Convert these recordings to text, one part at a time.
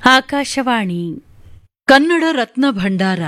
ಆಕಾಶವಾಣಿ ಕನ್ನಡ ರತ್ನ ಭಂಡಾರ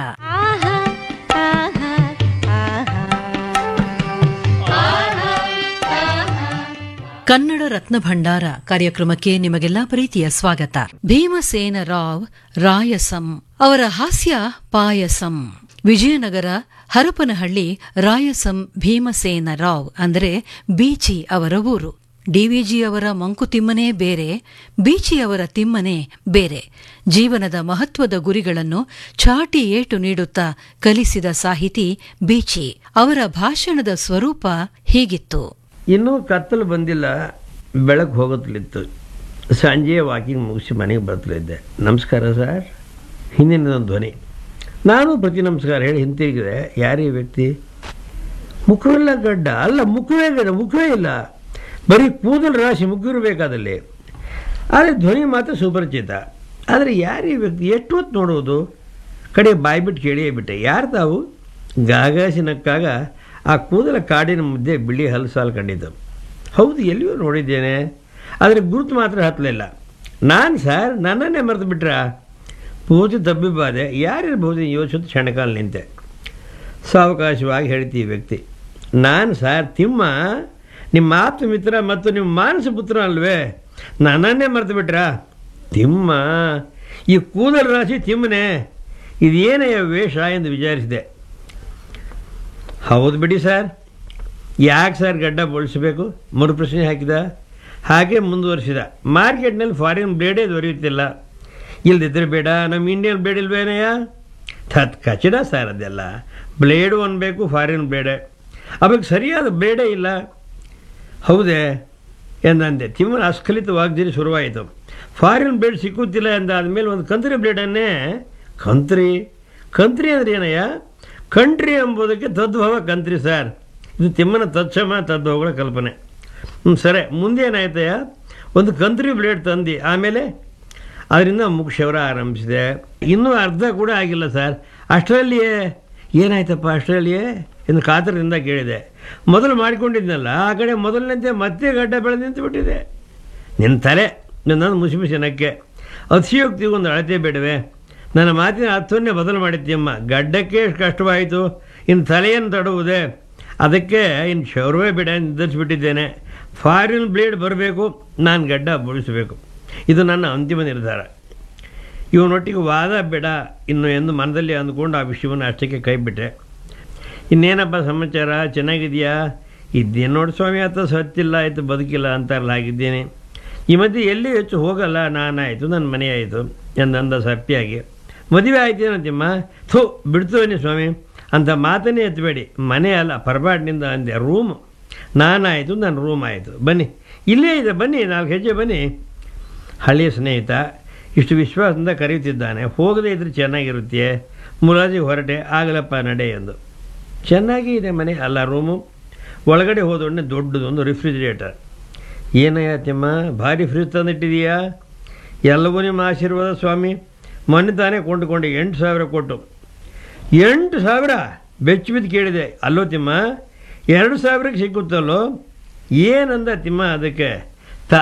ಕನ್ನಡ ರತ್ನ ಭಂಡಾರ ಕಾರ್ಯಕ್ರಮಕ್ಕೆ ನಿಮಗೆಲ್ಲ ಪ್ರೀತಿಯ ಸ್ವಾಗತ ಭೀಮಸೇನ ರಾವ್ ರಾಯಸಂ ಅವರ ಹಾಸ್ಯ ಪಾಯಸಂ ವಿಜಯನಗರ ಹರಪನಹಳ್ಳಿ ರಾಯಸಂ ಭೀಮಸೇನ ರಾವ್ ಅಂದರೆ ಬೀಚಿ ಅವರ ಊರು ಡಿವಿಜಿ ಅವರ ಮಂಕುತಿಮ್ಮನೇ ಬೇರೆ ಬೀಚಿ ಅವರ ತಿಮ್ಮನೇ ಬೇರೆ ಜೀವನದ ಮಹತ್ವದ ಗುರಿಗಳನ್ನು ಚಾಟಿ ಏಟು ನೀಡುತ್ತಾ ಕಲಿಸಿದ ಸಾಹಿತಿ ಬೀಚಿ ಅವರ ಭಾಷಣದ ಸ್ವರೂಪ ಹೀಗಿತ್ತು ಇನ್ನೂ ಕತ್ತಲು ಬಂದಿಲ್ಲ ಬೆಳಕು ಹೋಗುತ್ತಲಿತ್ತು ಸಂಜೆ ವಾಕಿಂಗ್ ಮುಗಿಸಿ ಮನೆಗೆ ಬರ್ತಲಿದ್ದೆ ನಮಸ್ಕಾರ ಸರ್ ಹಿಂದಿನದೊಂದು ಧ್ವನಿ ನಾನು ಪ್ರತಿ ನಮಸ್ಕಾರ ಹೇಳಿ ಹಿಂತಿರುಗಿದೆ ಯಾರೇ ವ್ಯಕ್ತಿ ಮುಖವೆಲ್ಲ ಗಡ್ಡ ಅಲ್ಲ ಮುಖವೇ ಗಡ್ಡ ಮುಖವೇ ಇಲ್ಲ ಬರೀ ಕೂದಲು ರಾಶಿ ಮುಗಿರಬೇಕಾದಲ್ಲಿ ಆದರೆ ಧ್ವನಿ ಮಾತ್ರ ಸುಪರಿಚಿತ ಆದರೆ ಯಾರೇ ವ್ಯಕ್ತಿ ಎಷ್ಟು ಹೊತ್ತು ನೋಡುವುದು ಕಡೆ ಬಾಯ್ಬಿಟ್ಟು ಕೇಳಿಯೇ ಬಿಟ್ಟೆ ಯಾರು ತಾವು ಗಾಗಾಸಿನಕ್ಕಾಗ ಆ ಕೂದಲ ಕಾಡಿನ ಮಧ್ಯೆ ಬಿಳಿ ಹಲಸಾಲು ಕಂಡಿದ್ದು ಹೌದು ಎಲ್ಲಿಯೂ ನೋಡಿದ್ದೇನೆ ಆದರೆ ಗುರುತು ಮಾತ್ರ ಹತ್ತಲಿಲ್ಲ ನಾನು ಸರ್ ನನ್ನನ್ನೇ ಮರೆತು ಬಿಟ್ರಾ ಪೂಜೆ ತಬ್ಬಿಬಾದೆ ಯಾರಿರ್ಬೋದು ಯೋಚಿಸುತ್ತ ಕ್ಷಣಕಾಲ ನಿಂತೆ ಸಾವಕಾಶವಾಗಿ ಹೇಳ್ತೀವಿ ವ್ಯಕ್ತಿ ನಾನು ಸಾರ್ ತಿಮ್ಮ ನಿಮ್ಮ ಆಪ್ತ ಮಿತ್ರ ಮತ್ತು ನಿಮ್ಮ ಮಾನಸ ಪುತ್ರ ಅಲ್ವೇ ನನ್ನನ್ನೇ ಮರೆತು ಬಿಟ್ರಾ ತಿಮ್ಮ ಈ ಕೂದಲ ರಾಶಿ ತಿಮ್ಮನೆ ಇದೇನೆಯ ವೇಷ ಎಂದು ವಿಚಾರಿಸಿದೆ ಹೌದು ಬಿಡಿ ಸರ್ ಯಾಕೆ ಸರ್ ಗಡ್ಡ ಬೋಳಿಸಬೇಕು ಮರು ಪ್ರಶ್ನೆ ಹಾಕಿದ ಹಾಗೆ ಮುಂದುವರಿಸಿದ ಮಾರ್ಕೆಟ್ನಲ್ಲಿ ಫಾರಿನ್ ಬ್ಲೇಡೇ ದೊರೆಯುತ್ತಿಲ್ಲ ಇಲ್ದಿದ್ರೆ ಬೇಡ ನಮ್ಮ ಇಂಡಿಯನ್ ಬ್ಲೇಡ್ ಇಲ್ವೇನಯ್ಯ ತತ್ ಕಚಡ ಸರ್ ಅದೆಲ್ಲ ಬ್ಲೇಡು ಅನ್ಬೇಕು ಫಾರಿನ್ ಬ್ಲೇಡೆ ಅವಾಗ ಸರಿಯಾದ ಬ್ಲೇಡೇ ಇಲ್ಲ ಹೌದೇ ಎಂದಂದೆ ತಿಮ್ಮನ ಅಸ್ಖಲಿತ ವಾಗ್ದಿರಿ ಶುರುವಾಯಿತು ಫಾರಿನ್ ಬ್ಲೇಡ್ ಸಿಕ್ಕುತ್ತಿಲ್ಲ ಎಂದಾದ್ಮೇಲೆ ಒಂದು ಕಂತ್ರಿ ಬ್ಲೇಡನ್ನೇ ಕಂತ್ರಿ ಕಂತ್ರಿ ಅಂದ್ರೆ ಏನಯ್ಯ ಕಂಟ್ರಿ ಎಂಬುದಕ್ಕೆ ತದ್ಭವ ಕಂತ್ರಿ ಸರ್ ಇದು ತಿಮ್ಮನ ತತ್ಸಮ ತದ್ಭವಗಳ ಕಲ್ಪನೆ ಹ್ಞೂ ಸರಿ ಮುಂದೆ ಏನಾಯ್ತಯ್ಯ ಒಂದು ಕಂತ್ರಿ ಬ್ಲೇಡ್ ತಂದು ಆಮೇಲೆ ಅದರಿಂದ ಮುಖ್ಯವರ ಆರಂಭಿಸಿದೆ ಇನ್ನೂ ಅರ್ಧ ಕೂಡ ಆಗಿಲ್ಲ ಸರ್ ಅಷ್ಟರಲ್ಲಿಯೇ ಏನಾಯ್ತಪ್ಪ ಅಷ್ಟರಲ್ಲಿಯೇ ಎಂದು ಕಾತರದಿಂದ ಕೇಳಿದೆ ಮೊದಲು ಮಾಡಿಕೊಂಡಿದ್ನಲ್ಲ ಆ ಕಡೆ ಮೊದಲಿನಂತೆ ಮತ್ತೆ ಗಡ್ಡ ಬೆಳೆದು ನಿಂತು ಬಿಟ್ಟಿದೆ ನಿನ್ನ ತಲೆ ನನ್ನನ್ನು ಮುಸಿ ಮುಸಿ ನಕ್ಕೆ ಅತಿಯೋಕ್ತಿ ಒಂದು ಅಳತೆ ಬೇಡವೆ ನನ್ನ ಮಾತಿನ ಅರ್ಥವನ್ನೇ ಬದಲು ಮಾಡಿದ್ದೀಯಮ್ಮ ಗಡ್ಡಕ್ಕೆ ಎಷ್ಟು ಕಷ್ಟವಾಯಿತು ಇನ್ನು ತಲೆಯನ್ನು ತಡುವುದೇ ಅದಕ್ಕೆ ಇನ್ನು ಶೌರ್ವೇ ಬೇಡ ನಿರ್ಧರಿಸಿಬಿಟ್ಟಿದ್ದೇನೆ ಫಾರಿನ್ ಬ್ಲೇಡ್ ಬರಬೇಕು ನಾನು ಗಡ್ಡ ಬೋಳಿಸಬೇಕು ಇದು ನನ್ನ ಅಂತಿಮ ನಿರ್ಧಾರ ಇವನೊಟ್ಟಿಗೆ ವಾದ ಬೇಡ ಇನ್ನು ಎಂದು ಮನದಲ್ಲಿ ಅಂದ್ಕೊಂಡು ಆ ವಿಷಯವನ್ನು ಅಷ್ಟಕ್ಕೆ ಕೈಬಿಟ್ಟೆ ಇನ್ನೇನಪ್ಪ ಸಮಾಚಾರ ಚೆನ್ನಾಗಿದೆಯಾ ಇದ್ದೇನು ನೋಡಿ ಸ್ವಾಮಿ ಆತ ಸತ್ತಿಲ್ಲ ಆಯಿತು ಬದುಕಿಲ್ಲ ಅಂತಾರಲ್ಲ ಆಗಿದ್ದೇನೆ ಈ ಮಧ್ಯೆ ಎಲ್ಲಿ ಹೆಚ್ಚು ಹೋಗಲ್ಲ ನಾನಾಯಿತು ನನ್ನ ಮನೆ ಆಯಿತು ಎಂದಂದ ಸರ್ಪಿಯಾಗಿ ಮದುವೆ ಆಯ್ತೇನಂತಿಮ್ಮ ಥೂ ಬಿಡ್ತೇನೆ ಸ್ವಾಮಿ ಅಂತ ಮಾತನ್ನೇ ಎತ್ತಬೇಡಿ ಮನೆ ಅಲ್ಲ ಪರಪಾಟಿನಿಂದ ಅಂದೆ ರೂಮ್ ನಾನಾಯಿತು ನನ್ನ ರೂಮ್ ಆಯಿತು ಬನ್ನಿ ಇಲ್ಲೇ ಇದೆ ಬನ್ನಿ ನಾಲ್ಕು ಹೆಜ್ಜೆ ಬನ್ನಿ ಹಳೆಯ ಸ್ನೇಹಿತ ಇಷ್ಟು ವಿಶ್ವಾಸದಿಂದ ಕರೆಯುತ್ತಿದ್ದಾನೆ ಹೋಗದೇ ಇದ್ರೆ ಚೆನ್ನಾಗಿರುತ್ತೆ ಮುಲಾಜಿಗೆ ಹೊರಟೆ ಆಗಲಪ್ಪ ನಡೆ ಎಂದು ಚೆನ್ನಾಗಿ ಇದೆ ಮನೆ ಅಲ್ಲ ರೂಮು ಒಳಗಡೆ ಹೋದೊಡನೆ ದೊಡ್ಡದೊಂದು ರಿಫ್ರಿಜಿರೇಟರ್ ಏನಯ್ಯ ತಿಮ್ಮ ಭಾರಿ ಫ್ರಿಜ್ ತಂದಿಟ್ಟಿದೀಯಾ ಎಲ್ಲವೂ ನಿಮ್ಮ ಆಶೀರ್ವಾದ ಸ್ವಾಮಿ ಮೊನ್ನೆ ತಾನೇ ಕೊಂಡುಕೊಂಡೆ ಎಂಟು ಸಾವಿರ ಕೊಟ್ಟು ಎಂಟು ಸಾವಿರ ಬೆಚ್ಚ ಬಿದ್ದು ಕೇಳಿದೆ ಅಲ್ಲೋ ತಿಮ್ಮ ಎರಡು ಸಾವಿರಕ್ಕೆ ಸಿಕ್ಕುತ್ತಲ್ಲೋ ಏನಂದ ತಿಮ್ಮ ಅದಕ್ಕೆ